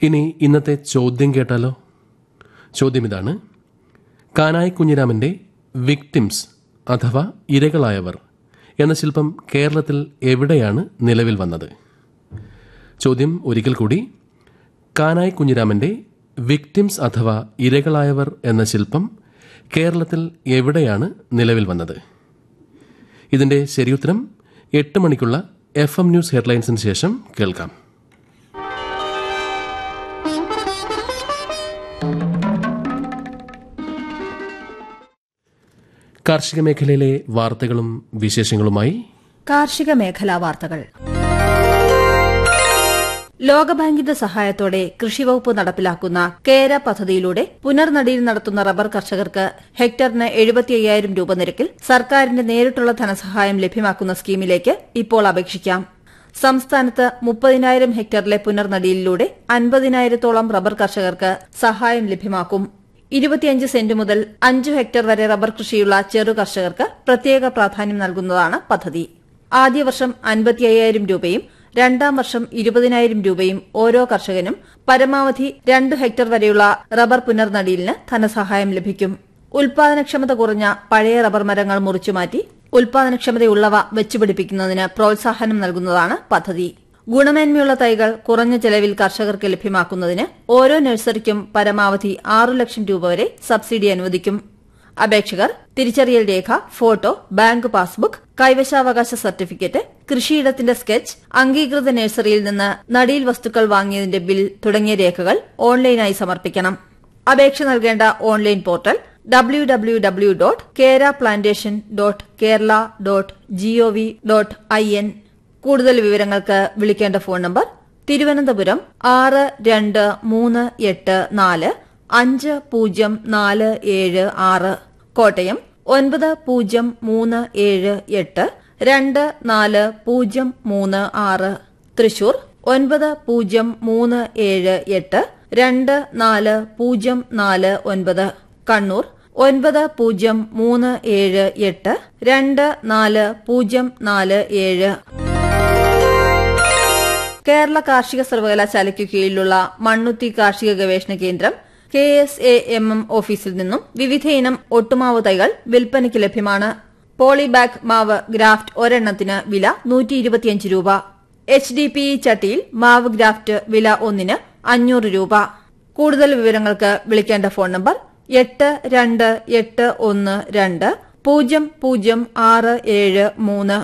ഇനി ഇന്നത്തെ ചോദ്യം കേട്ടാലോ ചോദ്യം ഇതാണ് കാനായി കുഞ്ഞിരാമന്റെ വിക്ടിംസ് അഥവാ ഇരകളായവർ എന്ന ശില്പം കേരളത്തിൽ എവിടെയാണ് നിലവിൽ വന്നത് ചോദ്യം ഒരിക്കൽ കൂടി കാനായി കുഞ്ഞിരാമന്റെ വിക്ടിംസ് അഥവാ ഇരകളായവർ എന്ന ശില്പം കേരളത്തിൽ എവിടെയാണ് നിലവിൽ വന്നത് ഇതിന്റെ ശരിയുത്തരം എട്ട് മണിക്കുള്ള എഫ് എം ന്യൂസ് ഹെഡ്ലൈൻസിന് ശേഷം കേൾക്കാം കാർഷിക മേഖലയിലെ വാർത്തകളും വിശേഷങ്ങളുമായി കാർഷിക മേഖലാ വാർത്തകൾ ലോകബാങ്കിന്റെ സഹായത്തോടെ കൃഷിവകുപ്പ് നടപ്പിലാക്കുന്ന കേര പദ്ധതിയിലൂടെ പുനർനടിയിൽ നടത്തുന്ന റബ്ബർ കർഷകർക്ക് ഹെക്ടറിന് എഴുപത്തി അയ്യായിരം രൂപ നിരക്കിൽ സർക്കാരിന്റെ നേരിട്ടുള്ള ധനസഹായം ലഭ്യമാക്കുന്ന സ്കീമിലേക്ക് ഇപ്പോൾ അപേക്ഷിക്കാം സംസ്ഥാനത്ത് മുപ്പതിനായിരം ഹെക്ടറിലെ പുനർനടിയിലൂടെ അൻപതിനായിരത്തോളം റബ്ബർ കർഷകർക്ക് സഹായം ലഭ്യമാക്കും ഇരുപത്തിയഞ്ച് സെന്റ് മുതൽ അഞ്ചു ഹെക്ടർ വരെ റബ്ബർ കൃഷിയുള്ള ചെറു കർഷകർക്ക് പ്രത്യേക പ്രാധാന്യം നൽകുന്നതാണ് പദ്ധതി ആദ്യ വർഷം അൻപത്തി അയ്യായിരം രൂപയും രണ്ടാം വർഷം ഇരുപതിനായിരം രൂപയും ഓരോ കർഷകനും പരമാവധി രണ്ട് ഹെക്ടർ വരെയുള്ള റബ്ബർ പുനർനടീലിന് ധനസഹായം ലഭിക്കും ഉൽപാദനക്ഷമത കുറഞ്ഞ പഴയ റബ്ബർ മരങ്ങൾ മുറിച്ചുമാറ്റി ഉൽപാദനക്ഷമതയുള്ളവ വെച്ചുപിടിപ്പിക്കുന്നതിന് പ്രോത്സാഹനം നൽകുന്നതാണ് പദ്ധതി ഗുണമേന്മയുള്ള തൈകൾ കുറഞ്ഞ ചെലവിൽ കർഷകർക്ക് ലഭ്യമാക്കുന്നതിന് ഓരോ നഴ്സറിക്കും പരമാവധി ആറു ലക്ഷം രൂപ വരെ സബ്സിഡി അനുവദിക്കും അപേക്ഷകർ തിരിച്ചറിയൽ രേഖ ഫോട്ടോ ബാങ്ക് പാസ്ബുക്ക് കൈവശാവകാശ സർട്ടിഫിക്കറ്റ് കൃഷിയിടത്തിന്റെ സ്കെച്ച് അംഗീകൃത നഴ്സറിയിൽ നിന്ന് നടീൽ വസ്തുക്കൾ വാങ്ങിയതിന്റെ ബിൽ തുടങ്ങിയ രേഖകൾ ഓൺലൈനായി സമർപ്പിക്കണം അപേക്ഷ നൽകേണ്ട online portal W W W dot Kera plantation dot Kerala dot G O V dot I N കൂടുതൽ വിവരങ്ങൾക്ക് വിളിക്കേണ്ട ഫോൺ നമ്പർ തിരുവനന്തപുരം ആറ് രണ്ട് മൂന്ന് എട്ട് നാല് അഞ്ച് പൂജ്യം നാല് ഏഴ് ആറ് കോട്ടയം ഒൻപത് പൂജ്യം മൂന്ന് ഏഴ് എട്ട് രണ്ട് നാല് പൂജ്യം മൂന്ന് ആറ് തൃശൂർ ഒൻപത് പൂജ്യം മൂന്ന് ഏഴ് എട്ട് രണ്ട് നാല് പൂജ്യം നാല് ഒൻപത് കണ്ണൂർ ഒൻപത് പൂജ്യം മൂന്ന് ഏഴ് എട്ട് രണ്ട് നാല് പൂജ്യം നാല് ഏഴ് കേരള കാർഷിക സർവകലാശാലയ്ക്കു കീഴിലുള്ള മണ്ണുത്തി കാർഷിക ഗവേഷണ കേന്ദ്രം K S A M M ഓഫീസിൽ നിന്നും വിവിധയിനം ഒട്ടുമാവ് തൈകൾ വിൽപ്പനയ്ക്ക് ലഭ്യമാണ് പോളിബാഗ് മാവ് ഗ്രാഫ്റ്റ് ഒരെണ്ണത്തിന് വില നൂറ്റി ഇരുപത്തിയഞ്ച് രൂപ എച്ച് ഡി പി ഇ ചട്ടിയിൽ മാവ് ഗ്രാഫ്റ്റ് വില ഒന്നിന് അഞ്ഞൂറ് രൂപ കൂടുതൽ വിവരങ്ങൾക്ക് വിളിക്കേണ്ട ഫോൺ നമ്പർ എട്ട് രണ്ട് എട്ട് ഒന്ന് രണ്ട് പൂജ്യം പൂജ്യം ആറ് ഏഴ് മൂന്ന്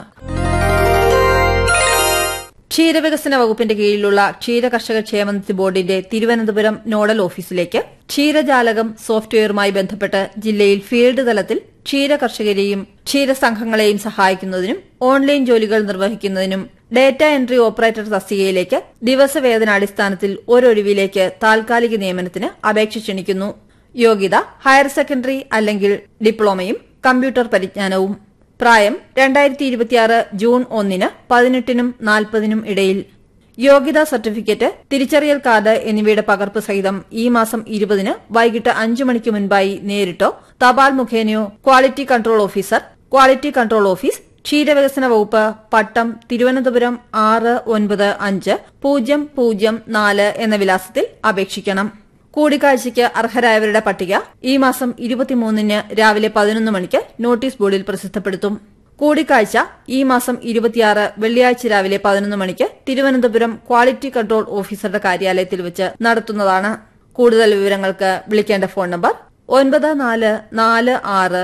ക്ഷീരവികസന വകുപ്പിന്റെ കീഴിലുള്ള ക്ഷീര കർഷക ക്ഷേമനിധി ബോർഡിന്റെ തിരുവനന്തപുരം നോഡൽ ഓഫീസിലേക്ക് ക്ഷീരജാലകം സോഫ്റ്റ്വെയറുമായി ബന്ധപ്പെട്ട് ജില്ലയിൽ ഫീൽഡ് തലത്തിൽ ക്ഷീര കർഷകരെയും ക്ഷീരസംഘങ്ങളെയും സഹായിക്കുന്നതിനും ഓൺലൈൻ ജോലികൾ നിർവഹിക്കുന്നതിനും ഡേറ്റ എൻട്രി ഓപ്പറേറ്റർ തസ്തികയിലേക്ക് ദിവസവേതനാടിസ്ഥാനത്തിൽ ഒരൊഴിവിലേക്ക് താൽക്കാലിക നിയമനത്തിന് അപേക്ഷ ക്ഷണിക്കുന്നു യോഗ്യത ഹയർ സെക്കൻഡറി അല്ലെങ്കിൽ ഡിപ്ലോമയും കമ്പ്യൂട്ടർ പരിജ്ഞാനവും പ്രായം രണ്ടായിരത്തി ഇരുപത്തിയാറ് ജൂൺ ഒന്നിന് പതിനെട്ടിനും നാൽപ്പതിനും ഇടയിൽ യോഗ്യതാ സർട്ടിഫിക്കറ്റ് തിരിച്ചറിയൽ കാർഡ് എന്നിവയുടെ പകർപ്പ് സഹിതം ഈ മാസം ഇരുപതിന് വൈകിട്ട് അഞ്ചു മണിക്ക് മുൻപായി നേരിട്ടോ തപാൽ മുഖേനയോ quality control officer quality control office ക്ഷീരവികസന വകുപ്പ് പട്ടം തിരുവനന്തപുരം ആറ് ഒൻപത് അഞ്ച് പൂജ്യം പൂജ്യം നാല് എന്ന വിലാസത്തിൽ അപേക്ഷിക്കണം കൂടിക്കാഴ്ചയ്ക്ക് അർഹരായവരുടെ പട്ടിക ഈ മാസം ഇരുപത്തിമൂന്നിന് രാവിലെ പതിനൊന്ന് മണിക്ക് നോട്ടീസ് ബോർഡിൽ പ്രസിദ്ധപ്പെടുത്തും കൂടിക്കാഴ്ച ഈ മാസം ഇരുപത്തിയാറ് വെള്ളിയാഴ്ച രാവിലെ പതിനൊന്ന് മണിക്ക് തിരുവനന്തപുരം ക്വാളിറ്റി കൺട്രോൾ ഓഫീസറുടെ കാര്യാലയത്തിൽ വെച്ച് നടത്തുന്നതാണ് കൂടുതൽ വിവരങ്ങൾക്ക് വിളിക്കേണ്ട ഫോൺ നമ്പർ ഒൻപത് നാല് നാല് ആറ്